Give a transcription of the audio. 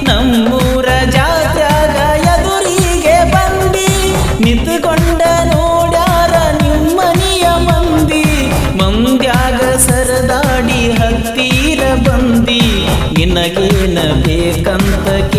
ನಮ್ಮೂರ ಜಾತ್ಯಾಗ ಎದುರಿಗೆ ಬಂದಿ ನಿಂತುಕೊಂಡ ನೋಡ್ಯಾರ ನಿಮ್ಮನಿಯ ಮಂದಿ ಮಂದ್ಯಾಗ ಸರದಾಡಿ ಹತ್ತೀರ ಬಂದಿ ನಿನಗೇನ ಬೇಕಂತ